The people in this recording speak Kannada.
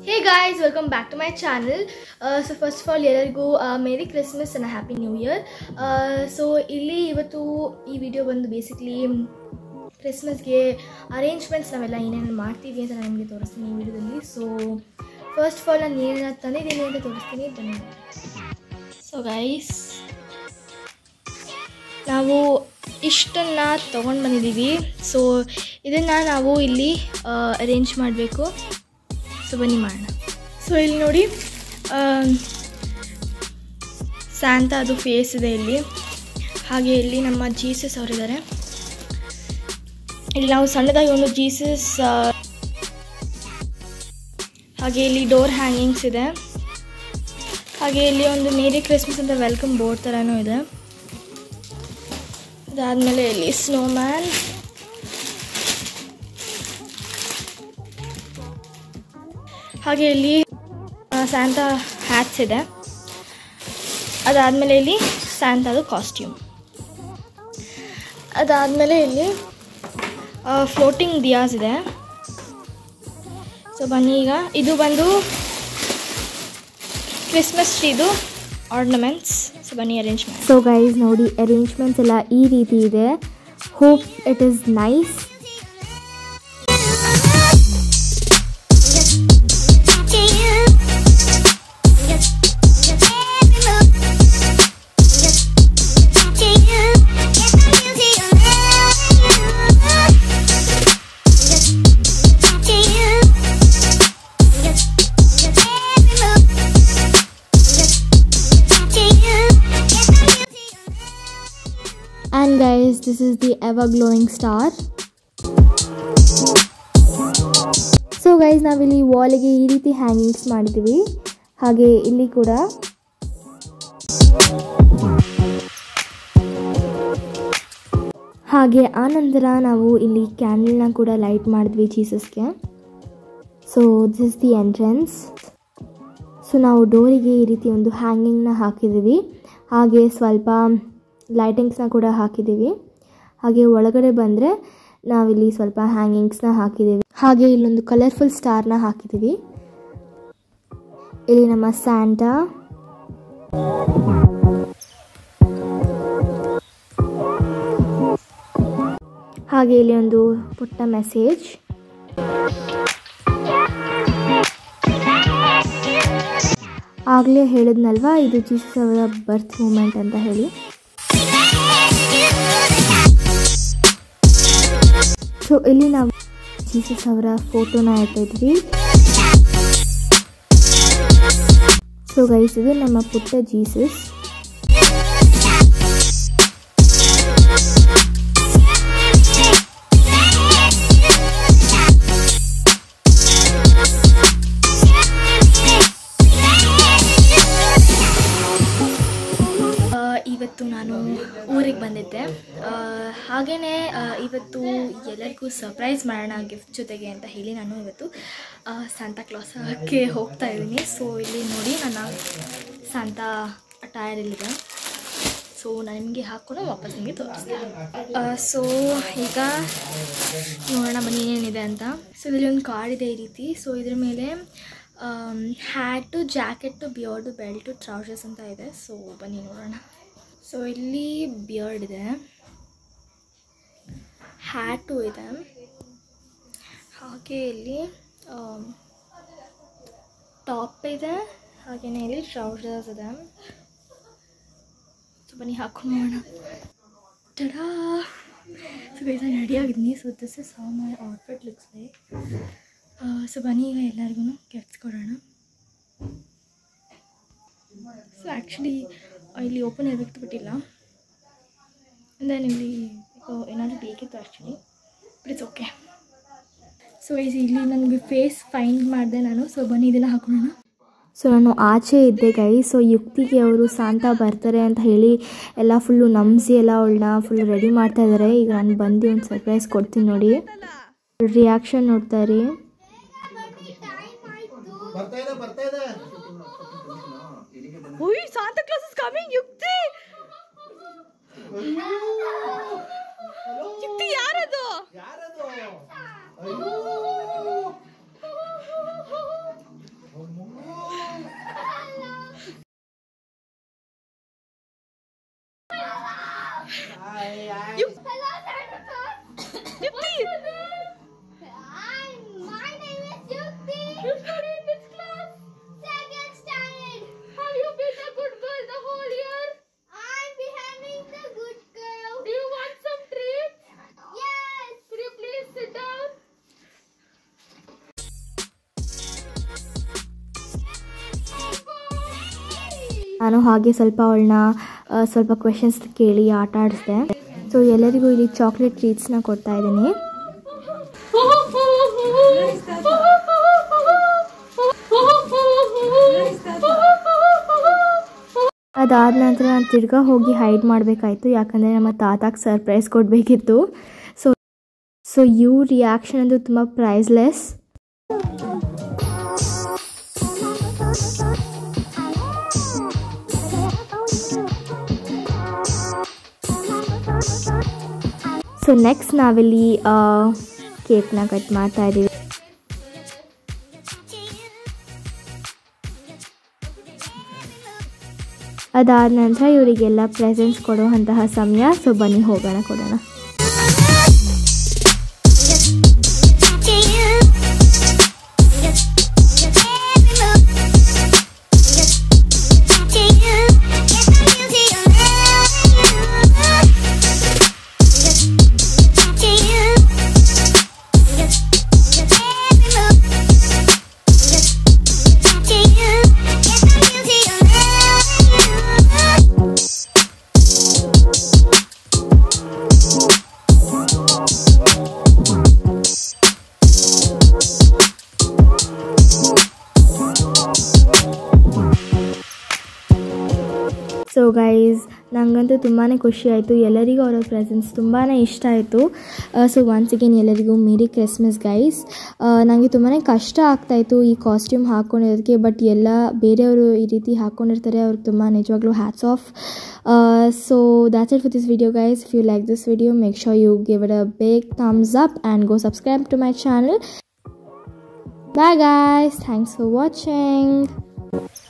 Hey guys welcome back to my channel so first of all ಎಲ್ಲರಿಗೂ merry Christmas and happy new year so ಇಲ್ಲಿ ಇವತ್ತು ಈ ವಿಡಿಯೋ ಬಂದು ಬೇಸಿಕ್ಲಿ ಕ್ರಿಸ್ಮಸ್ಗೆ ಅರೇಂಜ್ಮೆಂಟ್ಸ್ ನಾವೆಲ್ಲ ಏನೇನು ಮಾಡ್ತೀವಿ ಅಂತ ನಾನು ನಿಮಗೆ ತೋರಿಸ್ತೀನಿ ಈ ವಿಡಿಯೋದಲ್ಲಿ ಸೊ ಫಸ್ಟ್ ಆಫ್ ಆಲ್ ನಾನು ಏನೇನು ತಂದಿದ್ದೀನಿ ಅಂತ ತೋರಿಸ್ತೀನಿ ಬನ್ನಿ ಸೊ ಗೈಸ್ ನಾವು ಇಷ್ಟನ್ನು ತೊಗೊಂಡು ಬಂದಿದ್ದೀವಿ ಸೊ ಇದನ್ನು ನಾವು ಇಲ್ಲಿ ಅರೇಂಜ್ ಮಾಡಬೇಕು ಸೊ ಬನ್ನಿ ಮಾಡೋಣ ಸೊ ಇಲ್ಲಿ ನೋಡಿ ಸ್ಯಾಂತ ಅದು ಫೇಸ್ ಇದೆ ಇಲ್ಲಿ ಹಾಗೆ ಇಲ್ಲಿ ನಮ್ಮ ಜೀಸಸ್ ಅವರಿದ್ದಾರೆ ಇಲ್ಲಿ ನಾವು ಸಣ್ಣದಾಗಿ ಒಂದು ಜೀಸಸ್ ಹಾಗೆ ಇಲ್ಲಿ ಡೋರ್ ಹ್ಯಾಂಗಿಂಗ್ಸ್ ಇದೆ ಹಾಗೆ ಇಲ್ಲಿ ಒಂದು ಮೇರಿ ಕ್ರಿಸ್ಮಸ್ ಅಂತ ವೆಲ್ಕಮ್ ಬೋರ್ಡ್ ಥರನೂ ಇದೆ ಅದಾದಮೇಲೆ ಇಲ್ಲಿ ಸ್ನೋಮ್ಯಾನ್ ಹಾಗೆ ಇಲ್ಲಿ ಸ್ಯಾಂತಾ ಹ್ಯಾಟ್ಸ್ ಇದೆ ಅದಾದಮೇಲೆ ಇಲ್ಲಿ ಸ್ಯಾಂತಾದು ಕಾಸ್ಟ್ಯೂಮ್ ಅದಾದಮೇಲೆ ಇಲ್ಲಿ ಫ್ಲೋಟಿಂಗ್ ದಿಯಾಸ್ ಇದೆ ಸೊ ಬನ್ನಿ ಈಗ ಇದು ಬಂದು ಕ್ರಿಸ್ಮಸ್ ಟ್ರೀದು ಆರ್ನಮೆಂಟ್ಸ್ ಸೊ ಬನ್ನಿ ಅರೇಂಜ್ ಮಾಡಿ ಸೊ ಗೈಸ್ ನೋಡಿ ಅರೇಂಜ್ಮೆಂಟ್ಸ್ ಎಲ್ಲ ಈ ರೀತಿ ಇದೆ hope it is nice and guys this is the ever glowing star so guys ನಾವಿಲ್ಲಿ ವಾಲಿಗೆ ಈ ರೀತಿ ಹ್ಯಾಂಗಿಂಗ್ಸ್ ಮಾಡಿದ್ದೀವಿ ಹಾಗೆ ಇಲ್ಲಿ ಕೂಡ ಹಾಗೆ ಆನಂತರ ನಾವು ಇಲ್ಲಿ ಕ್ಯಾಂಡಲ್ನ ಕೂಡ ಲೈಟ್ ಮಾಡಿದ್ವಿ ಜೀಸಸ್ಗೆ so this is the entrance so ನಾವು ಡೋರಿಗೆ ಈ ರೀತಿ ಒಂದು ಹ್ಯಾಂಗಿಂಗ್ನ ಹಾಕಿದ್ದೀವಿ ಹಾಗೆ ಸ್ವಲ್ಪ ಲೈಟಿಂಗ್ಸ್ನ ಕೂಡ ಹಾಕಿದ್ದೀವಿ ಹಾಗೆ ಒಳಗಡೆ ಬಂದರೆ ನಾವಿಲ್ಲಿ ಸ್ವಲ್ಪ ಹ್ಯಾಂಗಿಂಗ್ಸ್ನ ಹಾಕಿದ್ದೀವಿ ಹಾಗೆ ಇಲ್ಲೊಂದು ಕಲರ್ಫುಲ್ ಸ್ಟಾರ್ನ ಹಾಕಿದ್ದೀವಿ ಇಲ್ಲಿ ನಮ್ಮ ಸ್ಯಾಂಟಾ ಹಾಗೆ ಇಲ್ಲಿ ಒಂದು ಪುಟ್ಟ ಮೆಸೇಜ್ ಆಗಲೇ ಹೇಳಿದ್ನಲ್ವಾ ಇದು ಜೀಸಸ್ ಅವರ ಬರ್ತ್ ಮೂಮೆಂಟ್ ಅಂತ ಹೇಳಿ ಸೊ ಇಲ್ಲಿ ನಾವು ಜೀಸಸ್ ಅವರ ಫೋಟೋನ ಇಟ್ಟಿದ್ವಿ ಸೊ ಗೈಸ್ ಇದು ನಮ್ಮ ಪುಟ್ಟ ಜೀಸಸ್ ಇವತ್ತು ನಾನು ಊರಿಗೆ ಬಂದಿದ್ದೆ ಹಾಗೆಯೇ ಇವತ್ತು ಎಲ್ಲರಿಗೂ ಸರ್ಪ್ರೈಸ್ ಮಾಡೋಣ ಗಿಫ್ಟ್ ಜೊತೆಗೆ ಅಂತ ಹೇಳಿ ನಾನು ಇವತ್ತು ಸಾಂತಾ ಕ್ಲಾಸಕ್ಕೆ ಹೋಗ್ತಾ ಇದ್ದೀನಿ ಸೊ ಇಲ್ಲಿ ನೋಡಿ ನನ್ನ ಸಾಂತಾ ಟೈರ್ ಇಲ್ಲಿದೆ ಸೊ ನಾನು ನಿಮಗೆ ಹಾಕ್ಕೊಂಡು ವಾಪಸ್ ನಿಮಗೆ ತೋರಿಸ್ತೀನಿ ಸೊ ಈಗ ನೋಡೋಣ ಬನ್ನಿ ಏನೇನಿದೆ ಅಂತ ಸೊ ಇದರಲ್ಲಿ ಒಂದು ಕಾರ್ಡ್ ಇದೆ ಈ ರೀತಿ ಸೊ ಇದ್ರ ಮೇಲೆ hat jacket beard belt trousers ಅಂತ ಇದೆ ಸೊ ಬನ್ನಿ ನೋಡೋಣ ಸೊ ಇಲ್ಲಿ ಬಿಯರ್ಡ್ ಇದೆ ಹ್ಯಾಟು ಇದೆ ಹಾಗೆ ಇಲ್ಲಿ ಟಾಪ್ ಇದೆ ಹಾಗೆಯೇ ಇಲ್ಲಿ ಟ್ರೌಸರ್ಸ್ ಇದೆ ಸೊ ಬನ್ನಿ ಹಾಕೊಂಡು ನೋಡೋಣ ಟಡಾ ಸೊ ಬೇಗ ರೆಡಿ ಆಗಿದ್ದೀನಿ so this is how my outfit looks like so ಬನ್ನಿ ಈಗ ಎಲ್ಲರಿಗೂ ಗಿಫ್ಟ್ಸ್ ಕೊಡೋಣ ಸೊ ಆ್ಯಕ್ಚುಲಿ ಇಲ್ಲಿ ಓಪನ್ ಇರಬೇಕು ಬಿಟ್ಟಿಲ್ಲ ದೆನ್ ಇಲ್ಲಿ ಏನಾದರೂ ಬೇಕಿತ್ತು actually but it's okay so ಈಸ್ ಇಲ್ಲಿ ನನಗೆ ಫೇಸ್ ಫೈಂಡ್ ಮಾಡಿದೆ ನಾನು ಸೊ ಬನ್ನಿ ಇದನ್ನು ಹಾಕೊಳ್ಳೋಣ ಸೊ ನಾನು ಆಚೆ ಇದ್ದೆ ಗೈ ಸೊ ಯುಕ್ತಿಗೆ ಅವರು ಸಾಂತ ಬರ್ತಾರೆ ಅಂತ ಹೇಳಿ ಎಲ್ಲ ಫುಲ್ಲು ನಂಬಿಸಿ ಎಲ್ಲ ಅವಳನ್ನ ಫುಲ್ ರೆಡಿ ಮಾಡ್ತಾ ಇದ್ದಾರೆ ಈಗ ನಾನು ಬಂದು ಒಂದು ಸರ್ಪ್ರೈಸ್ ಕೊಡ್ತೀನಿ ನೋಡಿ ರಿಯಾಕ್ಷನ್ ನೋಡ್ತಾ ಇರಿ ಬರ್ತಾ ಇದೆ ಬರ್ತಾ ಇದೆ ಓಯ್ ಸಾಂತಾ ಕ್ಲಾಸ್ ಇಸ್ ಕಮಿಂಗ್ ಯುಕ್ತಿ ಯುಕ್ತಿ ಯಾರದು ಯಾರದು ನಾನು ಹಾಗೆ ಸ್ವಲ್ಪ ಅವಳನ್ನ ಸ್ವಲ್ಪ ಕ್ವೆಶನ್ಸ್ ಕೇಳಿ ಆಟ ಆಡಿಸ್ದೆ ಸೊ ಎಲ್ಲರಿಗೂ ಇಲ್ಲಿ ಚಾಕ್ಲೇಟ್ ಟ್ರೀಟ್ಸ್ನ ಕೊಡ್ತಾ ಇದ್ದೀನಿ ಅದಾದ ನಂತರ ನಾನು ತಿರ್ಗಾ ಹೋಗಿ ಹೈಡ್ ಮಾಡಬೇಕಾಯ್ತು ಯಾಕಂದರೆ ನಮ್ಮ ತಾತಾಗೆ ಸರ್ಪ್ರೈಸ್ ಕೊಡಬೇಕಿತ್ತು ಸೊ ಸೊ ಇವ್ ರಿಯಾಕ್ಷನ್ ಅದು ತುಂಬ ಪ್ರೈಸ್ಲೆಸ್ ಸೊ ನೆಕ್ಸ್ಟ್ ನಾವಿಲ್ಲಿ ಕೇಕ್ನ ಕಟ್ ಮಾಡ್ತಾ ಇದ್ದೀವಿ ಅದಾದ ನಂತರ ಇವರಿಗೆಲ್ಲ ಪ್ರೆಸೆಂಟ್ಸ್ ಕೊಡುವಂತಹ ಸಮಯ ಸೊ ಬನ್ನಿ ಹೋಗೋಣ ಕೊಡೋಣ ಸೊ ಗೈಸ್ ನನಗಂತೂ ತುಂಬಾ ಖುಷಿ ಆಯಿತು ಎಲ್ಲರಿಗೂ ಅವರ ಪ್ರೆಸೆನ್ಸ್ ತುಂಬಾ ಇಷ್ಟ ಆಯಿತು ಸೊ ಒನ್ಸ್ ಅಗೇನ್ ಎಲ್ಲರಿಗೂ ಮೇರಿ ಕ್ರಿಸ್ಮಸ್ ಗೈಸ್ ನನಗೆ ತುಂಬಾ ಕಷ್ಟ ಆಗ್ತಾಯಿತ್ತು ಈ ಕಾಸ್ಟ್ಯೂಮ್ ಹಾಕ್ಕೊಂಡಿರೋದಕ್ಕೆ ಬಟ್ ಎಲ್ಲ ಬೇರೆಯವರು ಈ ರೀತಿ ಹಾಕ್ಕೊಂಡಿರ್ತಾರೆ ಅವ್ರಿಗೆ ತುಂಬ ನಿಜವಾಗ್ಲೂ hats off so that's it for this video guys if you like this video make sure you give it a big thumbs up and go subscribe to my channel Bye guys. Thanks for watching.